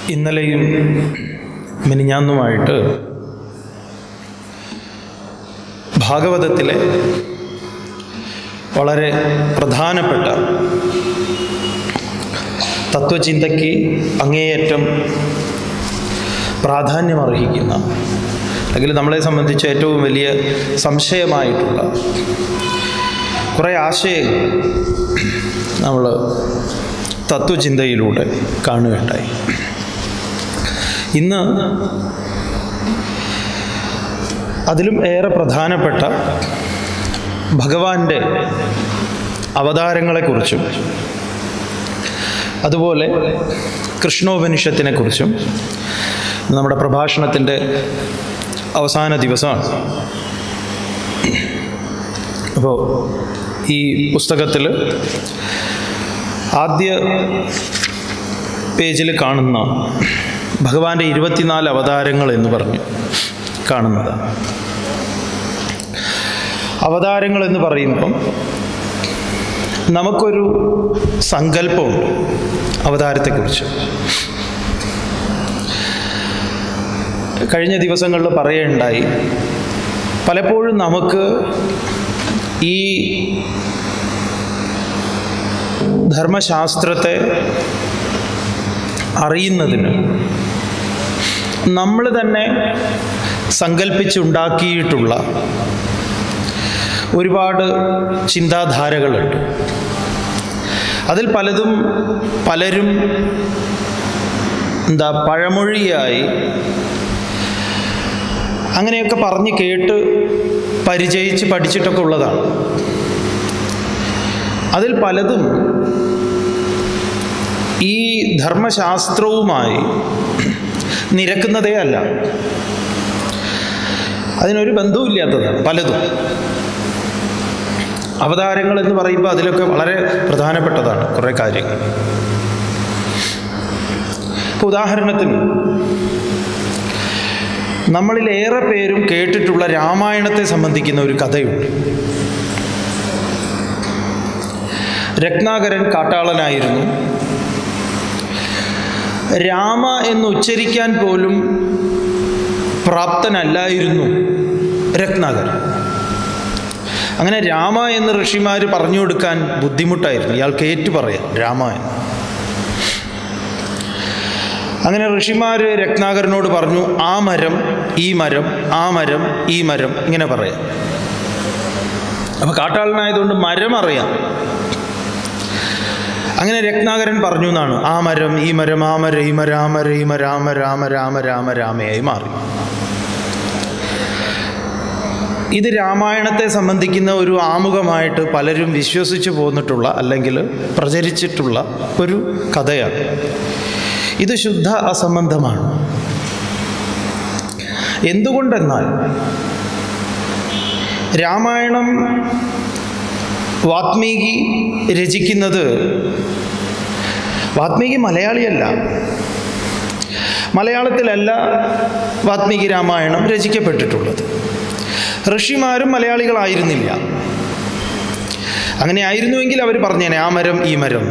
ഇന്നലെയും മിനിഞ്ഞാന്നുമായിട്ട് ഭാഗവതത്തിലെ വളരെ പ്രധാനപ്പെട്ട തത്വചിന്തയ്ക്ക് അങ്ങേയറ്റം പ്രാധാന്യമർഹിക്കുന്ന അല്ലെങ്കിൽ നമ്മളെ സംബന്ധിച്ച് ഏറ്റവും വലിയ സംശയമായിട്ടുള്ള കുറേ ആശയങ്ങൾ നമ്മൾ തത്വചിന്തയിലൂടെ കാണുകയുണ്ടായി ഇന്ന് അതിലും ഏറെ പ്രധാനപ്പെട്ട ഭഗവാന്റെ അവതാരങ്ങളെക്കുറിച്ചും അതുപോലെ കൃഷ്ണോപനിഷത്തിനെക്കുറിച്ചും നമ്മുടെ പ്രഭാഷണത്തിൻ്റെ അവസാന ദിവസമാണ് അപ്പോൾ ഈ പുസ്തകത്തിൽ ആദ്യ പേജിൽ കാണുന്ന ഭഗവാന്റെ ഇരുപത്തിനാല് അവതാരങ്ങൾ എന്ന് പറഞ്ഞു കാണുന്നത് അവതാരങ്ങൾ എന്ന് പറയുമ്പം നമുക്കൊരു സങ്കല്പമുണ്ട് അവതാരത്തെക്കുറിച്ച് കഴിഞ്ഞ ദിവസങ്ങളിൽ പറയുകയുണ്ടായി പലപ്പോഴും നമുക്ക് ഈ ധർമ്മശാസ്ത്രത്തെ അറിയുന്നതിന് നമ്മൾ തന്നെ സങ്കല്പിച്ചുണ്ടാക്കിയിട്ടുള്ള ഒരുപാട് ചിന്താധാരകളുണ്ട് അതിൽ പലതും പലരും എന്താ പഴമൊഴിയായി അങ്ങനെയൊക്കെ പറഞ്ഞ് കേട്ട് പരിചയിച്ച് പഠിച്ചിട്ടൊക്കെ ഉള്ളതാണ് അതിൽ പലതും ഈ ധർമ്മശാസ്ത്രവുമായി നിരക്കുന്നതേ അല്ല അതിനൊരു ബന്ധവുമില്ലാത്തതാണ് പലതും അവതാരങ്ങൾ എന്ന് പറയുമ്പോൾ അതിലൊക്കെ വളരെ പ്രധാനപ്പെട്ടതാണ് കുറേ കാര്യങ്ങൾ ഇപ്പോൾ ഉദാഹരണത്തിന് നമ്മളിലേറെ പേരും കേട്ടിട്ടുള്ള രാമായണത്തെ സംബന്ധിക്കുന്ന ഒരു കഥയുണ്ട് രത്നാകരൻ കാട്ടാളനായിരുന്നു രാമ എന്ന് ഉച്ചരിക്കാൻ പോലും പ്രാപ്തനല്ലായിരുന്നു രത്നാകരൻ അങ്ങനെ രാമ എന്ന് ഋഷിമാർ പറഞ്ഞു കൊടുക്കാൻ ബുദ്ധിമുട്ടായിരുന്നു ഇയാൾക്ക് ഏറ്റു പറയാം രാമ എന്ന് അങ്ങനെ ഋഷിമാർ രത്നാകരനോട് പറഞ്ഞു ആ മരം ഈ മരം ആ മരം ഈ മരം ഇങ്ങനെ പറയാം അപ്പോൾ കാട്ടാളനായതുകൊണ്ട് മരം അറിയാം അങ്ങനെ രത്നാകരൻ പറഞ്ഞു എന്നാണ് ആ മരം ഈ മരം ആ മര ഈ മരാമ രീമ രാമ രാമ രാമ രാമ രാമയായി മാറി ഇത് രാമായണത്തെ സംബന്ധിക്കുന്ന ഒരു ആമുഖമായിട്ട് പലരും വിശ്വസിച്ചു പോന്നിട്ടുള്ള അല്ലെങ്കിൽ പ്രചരിച്ചിട്ടുള്ള ഒരു കഥയാണ് ഇത് ശുദ്ധ അസംബന്ധമാണ് എന്തുകൊണ്ടെന്നാൽ രാമായണം വാത്മീകി രചിക്കുന്നത് വാത്മീകി മലയാളിയല്ല മലയാളത്തിലല്ല വാത്മീകി രാമായണം രചിക്കപ്പെട്ടിട്ടുള്ളത് ഋഷിമാരും മലയാളികളായിരുന്നില്ല അങ്ങനെ ആയിരുന്നുവെങ്കിൽ അവർ പറഞ്ഞേനെ ആ മരം ഈ മരം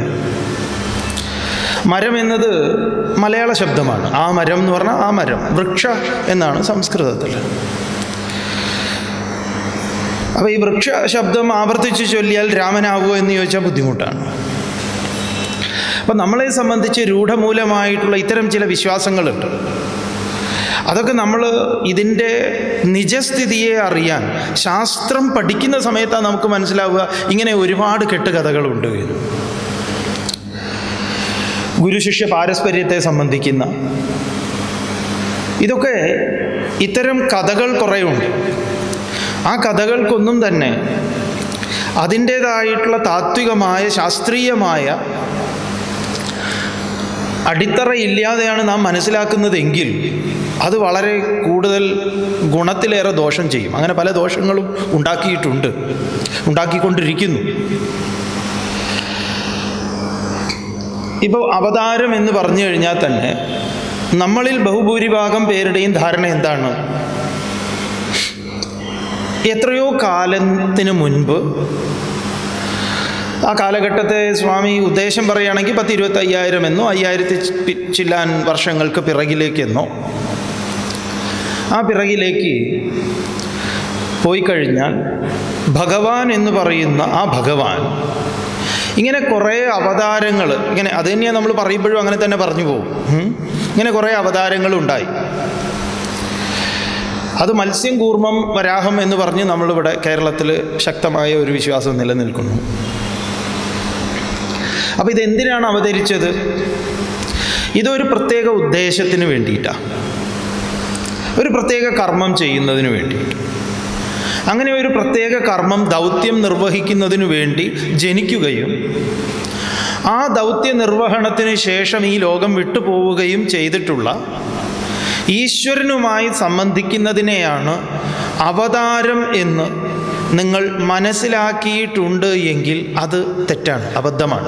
മരം എന്നത് മലയാള ശബ്ദമാണ് ആ മരം എന്ന് പറഞ്ഞാൽ ആ മരം വൃക്ഷ എന്നാണ് സംസ്കൃതത്തിൽ അപ്പോൾ ഈ വൃക്ഷ ശബ്ദം ആവർത്തിച്ച് ചൊല്ലിയാൽ രാമനാവുമോ എന്ന് ചോദിച്ചാൽ ബുദ്ധിമുട്ടാണ് അപ്പം നമ്മളെ സംബന്ധിച്ച് രൂഢമൂലമായിട്ടുള്ള ഇത്തരം ചില വിശ്വാസങ്ങളുണ്ട് അതൊക്കെ നമ്മൾ ഇതിൻ്റെ നിജസ്ഥിതിയെ അറിയാൻ ശാസ്ത്രം പഠിക്കുന്ന സമയത്താണ് നമുക്ക് മനസ്സിലാവുക ഇങ്ങനെ ഒരുപാട് കെട്ടുകഥകളുണ്ട് ഗുരുശിഷ്യ പാരസ്പര്യത്തെ സംബന്ധിക്കുന്ന ഇതൊക്കെ ഇത്തരം കഥകൾ കുറേയുണ്ട് ആ കഥകൾക്കൊന്നും തന്നെ അതിൻ്റേതായിട്ടുള്ള താത്വികമായ ശാസ്ത്രീയമായ അടിത്തറയില്ലാതെയാണ് നാം മനസ്സിലാക്കുന്നതെങ്കിൽ അത് വളരെ കൂടുതൽ ഗുണത്തിലേറെ ദോഷം ചെയ്യും അങ്ങനെ പല ദോഷങ്ങളും ഉണ്ടാക്കിയിട്ടുണ്ട് ഉണ്ടാക്കിക്കൊണ്ടിരിക്കുന്നു ഇപ്പോൾ അവതാരം എന്ന് പറഞ്ഞു കഴിഞ്ഞാൽ തന്നെ നമ്മളിൽ ബഹുഭൂരിഭാഗം പേരുടെയും ധാരണ എന്താണ് എത്രയോ കാലത്തിന് മുൻപ് ആ കാലഘട്ടത്തെ സ്വാമി ഉദ്ദേശം പറയുകയാണെങ്കിൽ പത്ത് ഇരുപത്തി അയ്യായിരം എന്നോ അയ്യായിരത്തി ചി- ചില്ലാൻ വർഷങ്ങൾക്ക് പിറകിലേക്കെന്നോ ആ പിറകിലേക്ക് പോയി കഴിഞ്ഞാൽ ഭഗവാൻ എന്ന് പറയുന്ന ആ ഭഗവാൻ ഇങ്ങനെ കുറേ അവതാരങ്ങൾ ഇങ്ങനെ അത് തന്നെയാണ് നമ്മൾ പറയുമ്പോഴും അങ്ങനെ തന്നെ പറഞ്ഞു പോകും ഉം. ഇങ്ങനെ കുറേ അവതാരങ്ങൾ ഉണ്ടായി അത് മത്സ്യം കൂർമ്മം വരാഹം എന്ന് പറഞ്ഞ് നമ്മളിവിടെ കേരളത്തിൽ ശക്തമായ ഒരു വിശ്വാസം നിലനിൽക്കുന്നു അപ്പോൾ ഇതെന്തിനാണ് അവതരിച്ചത് ഇതൊരു പ്രത്യേക ഉദ്ദേശത്തിന് വേണ്ടിയിട്ടാണ് ഒരു പ്രത്യേക കർമ്മം ചെയ്യുന്നതിന് വേണ്ടിയിട്ട് അങ്ങനെ ഒരു പ്രത്യേക കർമ്മം ദൗത്യം നിർവഹിക്കുന്നതിനു വേണ്ടി ജനിക്കുകയും ആ ദൗത്യ നിർവഹണത്തിന് ശേഷം ഈ ലോകം വിട്ടുപോവുകയും ചെയ്തിട്ടുള്ള ഈശ്വരനുമായി സംബന്ധിക്കുന്നതിനെയാണ് അവതാരം എന്ന് നിങ്ങൾ മനസ്സിലാക്കിയിട്ടുണ്ട് എങ്കിൽ അത് തെറ്റാണ് അബദ്ധമാണ്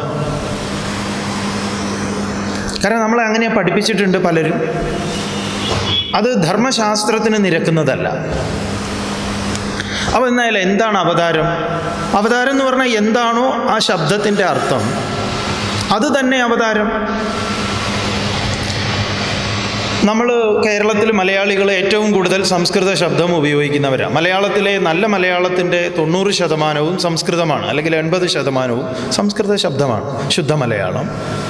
കാരണം നമ്മളെ അങ്ങനെ പഠിപ്പിച്ചിട്ടുണ്ട് പലരും അത് ധർമ്മശാസ്ത്രത്തിന് നിരക്കുന്നതല്ല അപ്പോൾ എന്നായാലും എന്താണ് അവതാരം അവതാരം എന്ന് പറഞ്ഞാൽ എന്താണോ ആ ശബ്ദത്തിൻ്റെ അർത്ഥം അത് തന്നെ അവതാരം നമ്മൾ കേരളത്തിൽ മലയാളികൾ ഏറ്റവും കൂടുതൽ സംസ്കൃത ശബ്ദം ഉപയോഗിക്കുന്നവരാണ് മലയാളത്തിലെ നല്ല മലയാളത്തിൻ്റെ തൊണ്ണൂറ് ശതമാനവും സംസ്കൃതമാണ് അല്ലെങ്കിൽ എൺപത് ശതമാനവും സംസ്കൃത ശബ്ദമാണ് ശുദ്ധ മലയാളം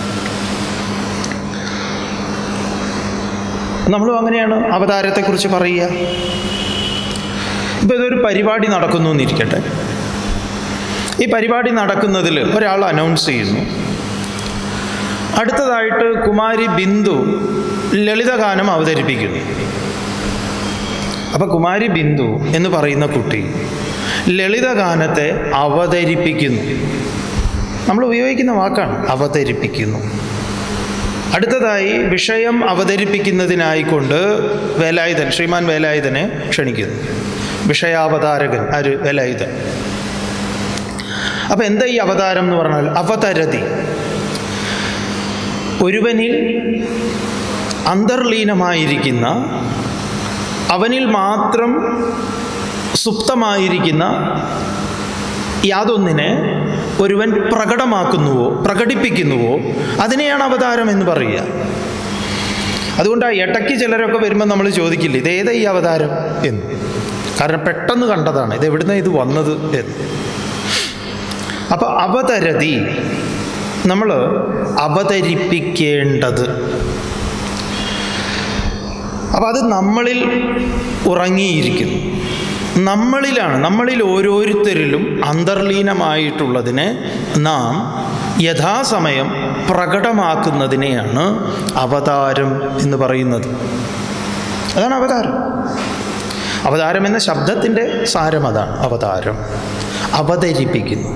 നമ്മളും അങ്ങനെയാണ് അവതാരത്തെക്കുറിച്ച് പറയുക ഇപ്പോൾ ഇതൊരു പരിപാടി നടക്കുന്നു എന്നിരിക്കട്ടെ ഈ പരിപാടി നടക്കുന്നതിൽ ഒരാൾ അനൗൺസ് ചെയ്യുന്നു അടുത്തതായിട്ട് കുമാരി ബിന്ദു ലളിതഗാനം അവതരിപ്പിക്കുന്നു അപ്പോൾ കുമാരി ബിന്ദു എന്ന് പറയുന്ന കുട്ടി ലളിതഗാനത്തെ അവതരിപ്പിക്കുന്നു നമ്മൾ ഉപയോഗിക്കുന്ന വാക്കാണ് അവതരിപ്പിക്കുന്നു അടുത്തതായി വിഷയം അവതരിപ്പിക്കുന്നതിനായിക്കൊണ്ട് വേലായുധൻ ശ്രീമാൻ വേലായുധനെ ക്ഷണിക്കുന്നു വിഷയാവതാരകൻ ആര് വേലായുധൻ അപ്പം എന്താ ഈ അവതാരം എന്ന് പറഞ്ഞാൽ അവതരതി ഒരുവനിൽ അന്തർലീനമായിരിക്കുന്ന അവനിൽ മാത്രം സുപ്തമായിരിക്കുന്ന യാതൊന്നിനെ ഒരുവൻ പ്രകടമാക്കുന്നുവോ പ്രകടിപ്പിക്കുന്നുവോ അതിനെയാണ് അവതാരം എന്ന് പറയുക അതുകൊണ്ട് ആ ഇടയ്ക്ക് ചിലരൊക്കെ വരുമ്പോൾ നമ്മൾ ചോദിക്കില്ല ഇതേതാ ഈ അവതാരം എന്ന് കാരണം പെട്ടെന്ന് കണ്ടതാണ് ഇത് എവിടുന്ന ഇത് വന്നത് എന്ന് അപ്പോൾ അവതരതി നമ്മൾ അവതരിപ്പിക്കേണ്ടത് അപ്പോൾ അത് നമ്മളിൽ ഉറങ്ങിയിരിക്കുന്നു നമ്മളിലാണ് നമ്മളിൽ ഓരോരുത്തരിലും അന്തർലീനമായിട്ടുള്ളതിനെ നാം യഥാസമയം പ്രകടമാക്കുന്നതിനെയാണ് അവതാരം എന്ന് പറയുന്നത് അതാണ് അവതാരം അവതാരം എന്ന ശബ്ദത്തിൻ്റെ സാരം അതാണ് അവതാരം അവതരിപ്പിക്കുന്നു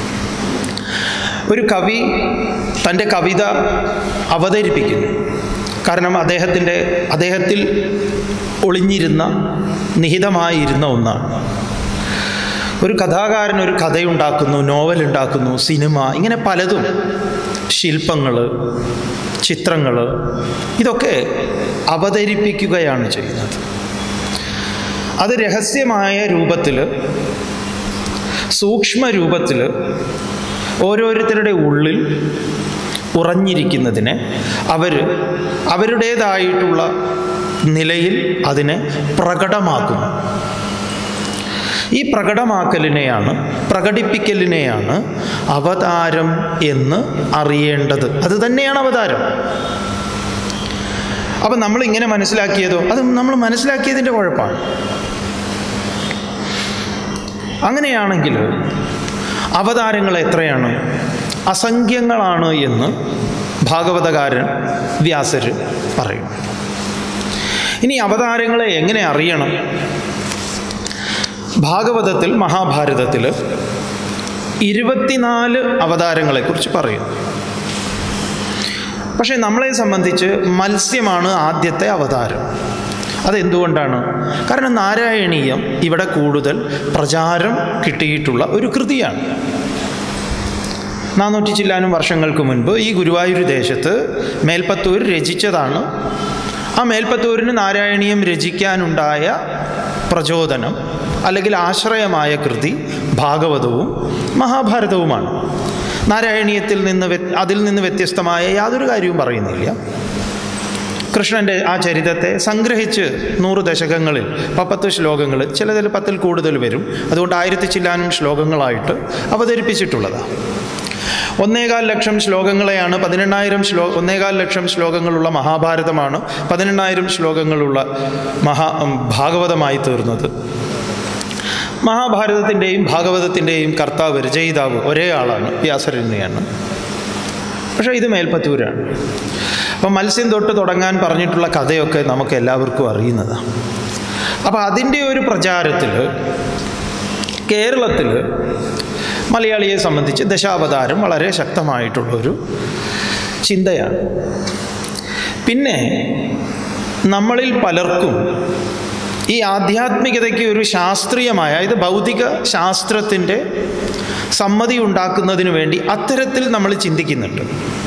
ഒരു കവി തൻ്റെ കവിത അവതരിപ്പിക്കുന്നു കാരണം അദ്ദേഹത്തിൻ്റെ അദ്ദേഹത്തിൽ ഒളിഞ്ഞിരുന്ന നിഹിതമായിരുന്ന ഒന്നാണ് ഒരു കഥാകാരൻ ഒരു കഥയുണ്ടാക്കുന്നു നോവൽ ഉണ്ടാക്കുന്നു സിനിമ ഇങ്ങനെ പലതും ശില്പങ്ങൾ ചിത്രങ്ങൾ ഇതൊക്കെ അവതരിപ്പിക്കുകയാണ് ചെയ്യുന്നത് അത് രഹസ്യമായ രൂപത്തിൽ സൂക്ഷ്മ രൂപത്തിൽ ഓരോരുത്തരുടെ ഉള്ളിൽ ഉറഞ്ഞിരിക്കുന്നതിനെ അവർ അവരുടേതായിട്ടുള്ള നിലയിൽ അതിനെ പ്രകടമാക്കുന്നു ഈ പ്രകടമാക്കലിനെയാണ് പ്രകടിപ്പിക്കലിനെയാണ് അവതാരം എന്ന് അറിയേണ്ടത് അത് തന്നെയാണ് അവതാരം അപ്പം നമ്മൾ ഇങ്ങനെ മനസ്സിലാക്കിയതോ അത് നമ്മൾ മനസ്സിലാക്കിയതിൻ്റെ കുഴപ്പമാണ് അങ്ങനെയാണെങ്കിൽ അവതാരങ്ങൾ എത്രയാണ് അസംഖ്യങ്ങളാണ് എന്ന് ഭാഗവതകാരൻ വ്യാസർ പറയും ഇനി അവതാരങ്ങളെ എങ്ങനെ അറിയണം ഭാഗവതത്തിൽ മഹാഭാരതത്തിൽ ഇരുപത്തിനാല് അവതാരങ്ങളെക്കുറിച്ച് പറയും പക്ഷേ നമ്മളെ സംബന്ധിച്ച് മത്സ്യമാണ് ആദ്യത്തെ അവതാരം അതെന്തുകൊണ്ടാണ് കാരണം നാരായണീയം ഇവിടെ കൂടുതൽ പ്രചാരം കിട്ടിയിട്ടുള്ള ഒരു കൃതിയാണ് നാനൂറ്റി ചില്ലാനും വർഷങ്ങൾക്ക് മുൻപ് ഈ ഗുരുവായൂർ ദേശത്ത് മേൽപ്പത്തൂർ രചിച്ചതാണ് ആ മേൽപ്പത്തൂരിന് നാരായണീയം രചിക്കാനുണ്ടായ പ്രചോദനം അല്ലെങ്കിൽ ആശ്രയമായ കൃതി ഭാഗവതവും മഹാഭാരതവുമാണ് നാരായണീയത്തിൽ നിന്ന് വ്യ- അതിൽ നിന്ന് വ്യത്യസ്തമായ യാതൊരു കാര്യവും പറയുന്നില്ല കൃഷ്ണൻ്റെ ആ ചരിതത്തെ സംഗ്രഹിച്ച് നൂറ് ദശകങ്ങളിൽ പത്ത് ശ്ലോകങ്ങൾ ചിലതിൽ പത്തിൽ കൂടുതൽ വരും അതുകൊണ്ട് ആയിരത്തി ചില്ലാനും ശ്ലോകങ്ങളായിട്ട് അവതരിപ്പിച്ചിട്ടുള്ളതാണ് ഒന്നേകാൽ ലക്ഷം ശ്ലോകങ്ങളെയാണ് പതിനെണ്ണായിരം ശ്ലോ ഒന്നേകാൽ ലക്ഷം ശ്ലോകങ്ങളുള്ള മഹാഭാരതമാണ് പതിനെണ്ണായിരം ശ്ലോകങ്ങളുള്ള മഹാ ഉം, ഭാഗവതമായി തീർന്നത് മഹാഭാരതത്തിൻ്റെയും ഭാഗവതത്തിൻ്റെയും കർത്താവ് രചയിതാവ് ഒരേ ആളാണ് വ്യാസരണ്യാണ് പക്ഷേ ഇത് മേൽപ്പത്തൂരാണ് അപ്പം മത്സ്യം തൊട്ട് തുടങ്ങാൻ പറഞ്ഞിട്ടുള്ള കഥയൊക്കെ നമുക്ക് എല്ലാവർക്കും അറിയുന്നതാണ് അപ്പം അതിൻ്റെ ഒരു പ്രചാരത്തിൽ കേരളത്തിൽ മലയാളിയെ സംബന്ധിച്ച് ദശാവതാരം വളരെ ശക്തമായിട്ടുള്ളൊരു ചിന്തയാണ് പിന്നെ നമ്മളിൽ പലർക്കും ഈ ആധ്യാത്മികതയ്ക്ക് ഒരു ശാസ്ത്രീയമായ ഇത് ഭൗതിക ശാസ്ത്രത്തിൻ്റെ സമ്മതി ഉണ്ടാക്കുന്നതിന് വേണ്ടി അത്തരത്തിൽ നമ്മൾ ചിന്തിക്കുന്നുണ്ട്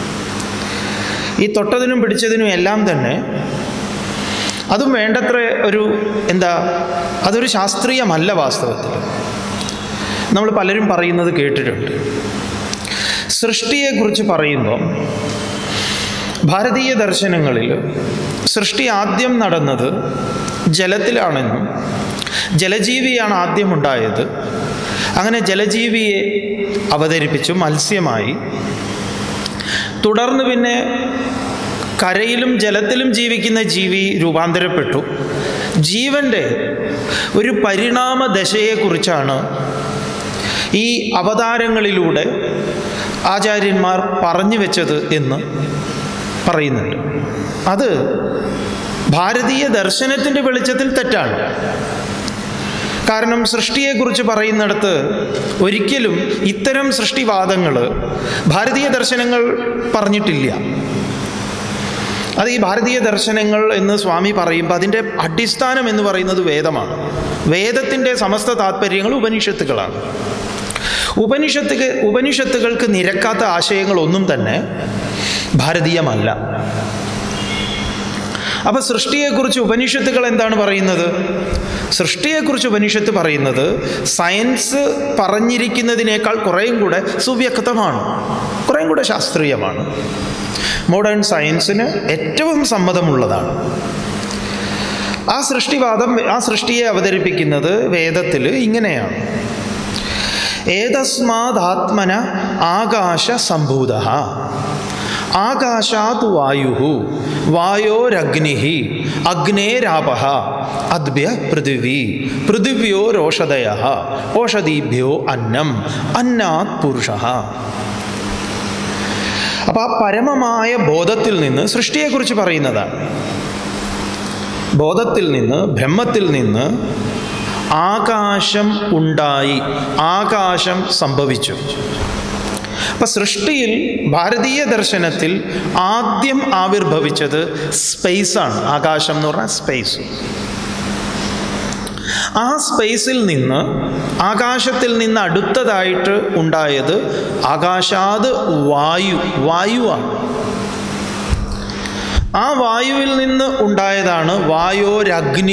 ഈ തൊട്ടതിനും പിടിച്ചതിനും എല്ലാം തന്നെ അതും വേണ്ടത്ര ഒരു എന്താ അതൊരു ശാസ്ത്രീയമല്ല വാസ്തവത്തിൽ നമ്മൾ പലരും പറയുന്നത് കേട്ടിട്ടുണ്ട് സൃഷ്ടിയെക്കുറിച്ച് പറയുമ്പോൾ ഭാരതീയ ദർശനങ്ങളിൽ സൃഷ്ടി ആദ്യം നടന്നത് ജലത്തിലാണെന്നും ജലജീവിയാണ് ആദ്യം ഉണ്ടായത് അങ്ങനെ ജലജീവിയെ അവതരിപ്പിച്ചു മത്സ്യമായി തുടർന്ന് പിന്നെ കരയിലും ജലത്തിലും ജീവിക്കുന്ന ജീവി രൂപാന്തരപ്പെട്ടു ജീവൻ്റെ ഒരു പരിണാമ ദശയെക്കുറിച്ചാണ് ഈ അവതാരങ്ങളിലൂടെ ആചാര്യന്മാർ പറഞ്ഞു വെച്ചത് എന്ന് പറയുന്നുണ്ട് അത് ഭാരതീയ ദർശനത്തിൻ്റെ വെളിച്ചത്തിൽ തെറ്റാണ് കാരണം സൃഷ്ടിയെക്കുറിച്ച് പറയുന്നിടത്ത് ഒരിക്കലും ഇത്തരം സൃഷ്ടിവാദങ്ങൾ ഭാരതീയ ദർശനങ്ങൾ പറഞ്ഞിട്ടില്ല അത് ഈ ഭാരതീയ ദർശനങ്ങൾ എന്ന് സ്വാമി പറയുമ്പോൾ അതിൻ്റെ അടിസ്ഥാനം എന്ന് പറയുന്നത് വേദമാണ് വേദത്തിൻ്റെ സമസ്ത താത്പര്യങ്ങൾ ഉപനിഷത്തുകളാണ് ഉപനിഷത്തുക ഉപനിഷത്തുകൾക്ക് നിരക്കാത്ത ആശയങ്ങളൊന്നും തന്നെ ഭാരതീയമല്ല അപ്പോൾ സൃഷ്ടിയെക്കുറിച്ച് ഉപനിഷത്തുകൾ എന്താണ് പറയുന്നത് സൃഷ്ടിയെക്കുറിച്ച് ഉപനിഷത്ത് പറയുന്നത് സയൻസ് പറഞ്ഞിരിക്കുന്നതിനേക്കാൾ കുറേയും കൂടെ സുവ്യക്തമാണ് കുറേയും കൂടെ ശാസ്ത്രീയമാണ് മോഡേൺ സയൻസിന് ഏറ്റവും സമ്മതമുള്ളതാണ് ആ സൃഷ്ടിവാദം ആ സൃഷ്ടിയെ അവതരിപ്പിക്കുന്നത് വേദത്തിൽ ഇങ്ങനെയാണ് ഏതസ്മാദാത്മന ആകാശ സംഭൂത ആകാശാത് വായു വായോരഗ്നി അഗ്നേരാപ അദ്ഭ്യ പൃഥിവി പൃഥിവ്യോരോഷധയ ഓഷധീഭ്യോ അന്നം അന്നാത് പുരുഷ അപ്പോൾ ആ പരമമായ ബോധത്തിൽ നിന്ന് സൃഷ്ടിയെക്കുറിച്ച് പറയുന്നതാണ് ബോധത്തിൽ നിന്ന് ബ്രഹ്മത്തിൽ നിന്ന് ആകാശം ഉണ്ടായി ആകാശം സംഭവിച്ചു അപ്പം സൃഷ്ടിയിൽ ഭാരതീയ ദർശനത്തിൽ ആദ്യം ആവിർഭവിച്ചത് സ്പേസാണ് ആകാശം എന്ന് പറഞ്ഞാൽ സ്പേസ് ആ സ്പേസിൽ നിന്ന് ആകാശത്തിൽ നിന്ന് അടുത്തതായിട്ട് ഉണ്ടായത് ആകാശാത് വായു വായുവാണ് ആ വായുവിൽ നിന്ന് ഉണ്ടായതാണ് വായോരഗ്നി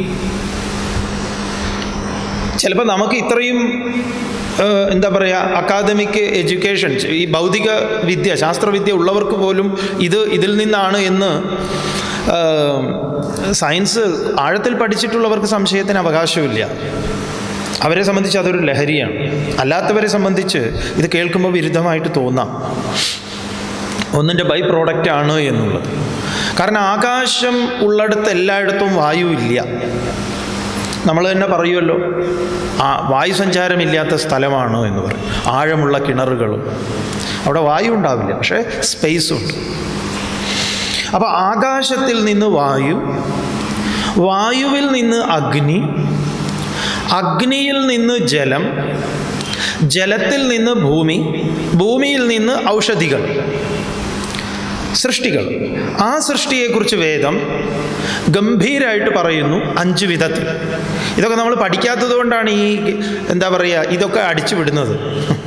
ചിലപ്പോൾ നമുക്ക് ഇത്രയും ഏഹ്, എന്താ പറയുക അക്കാദമിക് എഡ്യൂക്കേഷൻ ഈ ഭൗതിക വിദ്യ ശാസ്ത്രവിദ്യ ഉള്ളവർക്ക് പോലും ഇത് ഇതിൽ നിന്നാണ് എന്ന് ഏഹ്, സയൻസ് ആഴത്തിൽ പഠിച്ചിട്ടുള്ളവർക്ക് സംശയത്തിന് അവകാശമില്ല അവരെ സംബന്ധിച്ച് അതൊരു ലഹരിയാണ് അല്ലാത്തവരെ സംബന്ധിച്ച് ഇത് കേൾക്കുമ്പോൾ വിരുദ്ധമായിട്ട് തോന്നാം ഒന്നിൻ്റെ ബൈ പ്രോഡക്റ്റ് ആണ് എന്നുള്ളത് കാരണം ആകാശം ഉള്ളിടത്ത് എല്ലായിടത്തും വായു ഇല്ല നമ്മൾ തന്നെ പറയുമല്ലോ ആ വായു സഞ്ചാരമില്ലാത്ത സ്ഥലമാണ് എന്ന് പറയും ആഴമുള്ള കിണറുകളും അവിടെ വായു ഉണ്ടാവില്ല പക്ഷേ സ്പേസ് ഉണ്ട് അപ്പോൾ ആകാശത്തിൽ നിന്ന് വായു വായുവിൽ നിന്ന് അഗ്നി അഗ്നിയിൽ നിന്ന് ജലം ജലത്തിൽ നിന്ന് ഭൂമി ഭൂമിയിൽ നിന്ന് ഔഷധികൾ സൃഷ്ടികൾ ആ സൃഷ്ടിയെക്കുറിച്ച് വേദം ഗംഭീരമായിട്ട് പറയുന്നു അഞ്ച് വിധത്തിൽ ഇതൊക്കെ നമ്മൾ പഠിക്കാത്തത് കൊണ്ടാണ് ഈ എന്താ പറയുക ഇതൊക്കെ അടിച്ചു വിടുന്നത്